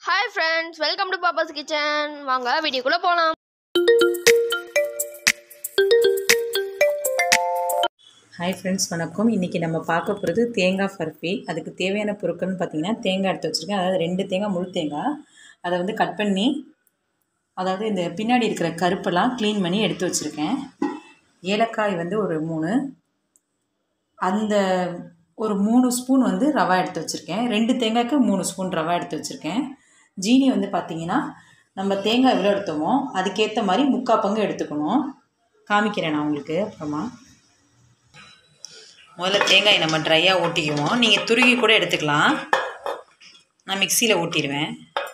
hi friends welcome to papa's kitchen வாங்க வீடியோக்குள்ளே போகலாம் ஹாய் ஃப்ரெண்ட்ஸ் வணக்கம் இன்றைக்கி நம்ம பார்க்க போகிறது தேங்காய் பர்ஃபி அதுக்கு தேவையான பொருட்கள்னு பார்த்தீங்கன்னா தேங்காய் எடுத்து வச்சுருக்கேன் அதாவது ரெண்டு தேங்காய் முழு தேங்காய் அதை வந்து கட் பண்ணி அதாவது இந்த பின்னாடி இருக்கிற கருப்பெல்லாம் க்ளீன் பண்ணி எடுத்து வச்சுருக்கேன் ஏலக்காய் வந்து ஒரு மூணு அந்த ஒரு மூணு ஸ்பூன் வந்து ரவா எடுத்து வச்சுருக்கேன் ரெண்டு தேங்காய்க்கு மூணு ஸ்பூன் ரவா எடுத்து வச்சுருக்கேன் ஜீனி வந்து பார்த்திங்கன்னா நம்ம தேங்காய் எவ்வளோ எடுத்தோமோ அதுக்கேற்ற மாதிரி முக்கால் பங்கு எடுத்துக்கணும் காமிக்கிறேன் நான் உங்களுக்கு அப்புறமா முதல்ல தேங்காய் நம்ம ட்ரையாக ஊட்டிக்குவோம் நீங்கள் துருகி கூட எடுத்துக்கலாம் நான் மிக்சியில் ஊட்டிடுவேன்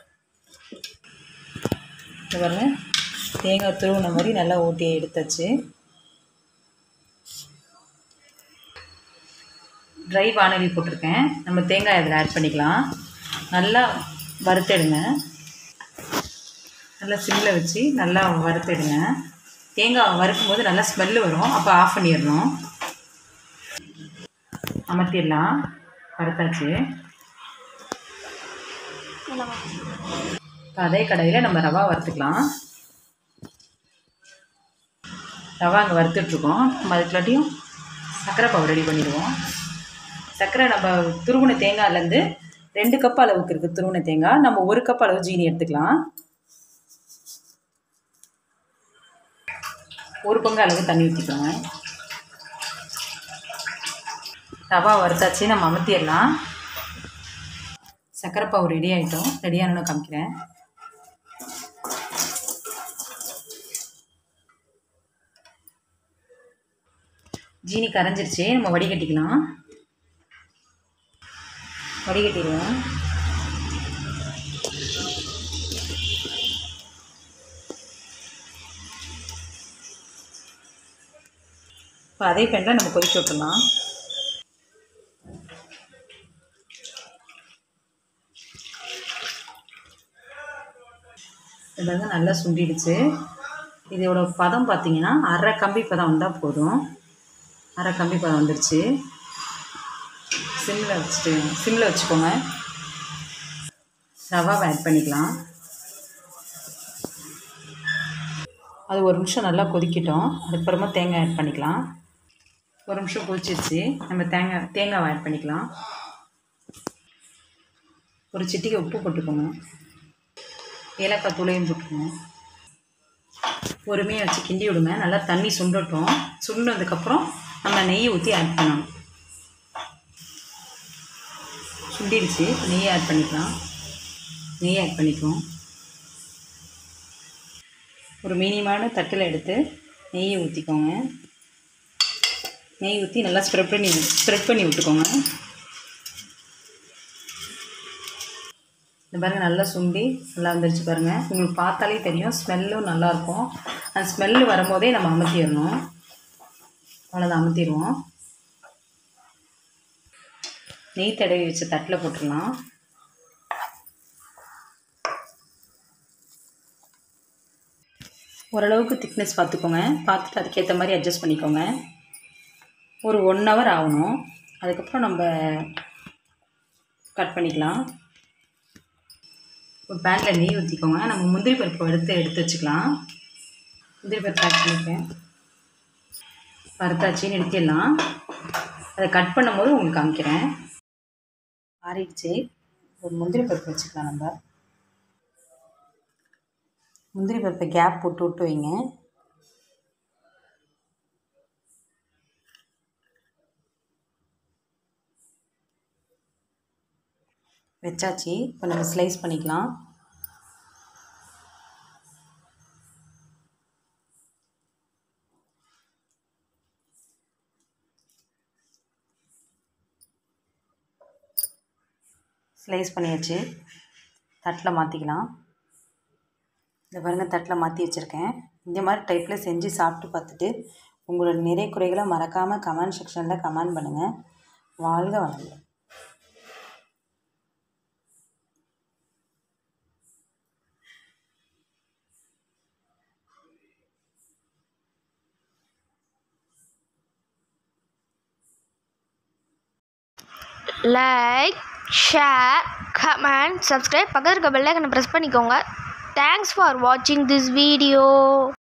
இது பாருங்க தேங்காய் துருவின மாதிரி நல்லா ஊட்டி எடுத்தாச்சு ட்ரை வானலி போட்டிருக்கேன் நம்ம தேங்காய் அதில் ஆட் பண்ணிக்கலாம் நல்லா வறுத்தெடுங்க நல்லா சிம்மில் வச்சு நல்லா வறுத்தெடுங்க தேங்காய் வறுக்கும் போது நல்லா ஸ்மெல்லு வரும் அப்போ ஆஃப் பண்ணிடணும் அமர்த்திடலாம் வறுத்தாச்சு இப்போ அதே கடையில் நம்ம ரவா வறுத்துக்கலாம் ரவா அங்கே வறுத்துட்ருக்கோம் நம்ம அதுக்குள்ளாட்டியும் சர்க்கரை பாவு ரெடி பண்ணிடுவோம் சர்க்கரை நம்ம துருவின தேங்காய்லேருந்து ரெண்டு கப் அளவுக்கு இருக்குது துருவின தேங்காய் நம்ம ஒரு கப் அளவு ஜீனி எடுத்துக்கலாம் ஒரு பங்கு அளவு தண்ணி ஊற்றிக்கோங்க ரவா வறுத்தாச்சு நம்ம அமர்த்திடலாம் சர்க்கரை பாவு ரெடி ஆகிட்டோம் ரெடியானு காமிக்கிறேன் ஜீனி கரைஞ்சிருச்சு நம்ம வடிகட்டிக்கலாம் வடிகட்டிடுவோம் இப்போ அதே பேனில் நம்ம கொதிக்க விட்டுலாம் இது வந்து நல்லா சுண்டிடுச்சு இதோட பதம் பார்த்தீங்கன்னா அரை கம்பி பதம் வந்தால் போதும் அரை கம்பி பதம் வந்துடுச்சு சிம்மில் வச்சுட்டு சிம்மில் வச்சுக்கோங்க ரவாவை ஆட் பண்ணிக்கலாம் அது ஒரு நிமிஷம் நல்லா கொதிக்கட்டும் அதுக்கப்புறமா தேங்காய் ஆட் பண்ணிக்கலாம் ஒரு நிமிஷம் கொதிச்சிருச்சு நம்ம தேங்காய் தேங்காவை ஆட் பண்ணிக்கலாம் ஒரு சிட்டிகை உப்பு போட்டுக்கோங்க ஏலக்காய் தூளையும் போட்டுருங்க பொறுமையாக வச்சு கிண்டி விடுங்க நல்லா தண்ணி சுண்டட்டும் சுண்டதுக்கப்புறம் நம்ம நெய்யை ஊற்றி ஆட் பண்ணணும் சுண்டிடுச்சு நெய் ஆட் பண்ணிக்கலாம் நெய் ஆட் பண்ணிக்குவோம் ஒரு மினிமான தட்டில் எடுத்து நெய்யை ஊற்றிக்கோங்க நெய் ஊற்றி நல்லா ஸ்ப்ரெட் பண்ணி ஸ்ப்ரெட் பண்ணி விட்டுக்கோங்க இந்த பாருங்கள் நல்லா சுண்டி நல்லா வந்துருச்சு பாருங்கள் உங்களுக்கு பார்த்தாலே தெரியும் ஸ்மெல்லும் நல்லாயிருக்கும் அந்த ஸ்மெல்லு வரும்போதே நம்ம அமுத்திடணும் அவ்வளோதான் அமுத்திடுவோம் நெய் தடவி வச்ச தட்டில் போட்டுடலாம் ஓரளவுக்கு திக்னஸ் பார்த்துக்கோங்க பார்த்துட்டு அதுக்கேற்ற மாதிரி அட்ஜஸ்ட் பண்ணிக்கோங்க ஒரு ஒன் ஹவர் ஆகணும் அதுக்கப்புறம் நம்ம கட் பண்ணிக்கலாம் ஒரு பேனில் நெய் ஊற்றிக்கோங்க நம்ம முந்திரி பருப்பு எடுத்து எடுத்து வச்சுக்கலாம் முந்திரி பருப்பு ஆட் பண்ணிப்பேன் வறுத்தாச்சு நிறுத்திடலாம் அதை கட் பண்ணும்போது உங்களுக்கு காமிக்கிறேன் ஆறிடுச்சு ஒரு முந்திரி பருப்பு வச்சுக்கலாம் நம்ம முந்திரி பருப்பை கேப் போட்டு விட்டு வைங்க வச்சாச்சு இப்போ நம்ம ஸ்லைஸ் பண்ணிக்கலாம் ஸ்லைஸ் பண்ணியாச்சு தட்டில் மாற்றிக்கலாம் இந்த பாருங்கள் தட்டில் மாற்றி வச்சுருக்கேன் இந்த மாதிரி டைப்பில் செஞ்சு சாப்பிட்டு பார்த்துட்டு உங்களோட நிறை குறைகளை மறக்காமல் கமெண்ட் செக்ஷனில் கமெண்ட் பண்ணுங்கள் வாழ்க வளங்க லைக் ஷேர் கமெண்ட் சப்ஸ்கிரைப் பக்கத்தில் இருக்க பெல்லைக்கனை ப்ரெஸ் பண்ணிக்கோங்க தேங்க்ஸ் ஃபார் வாட்சிங் திஸ் வீடியோ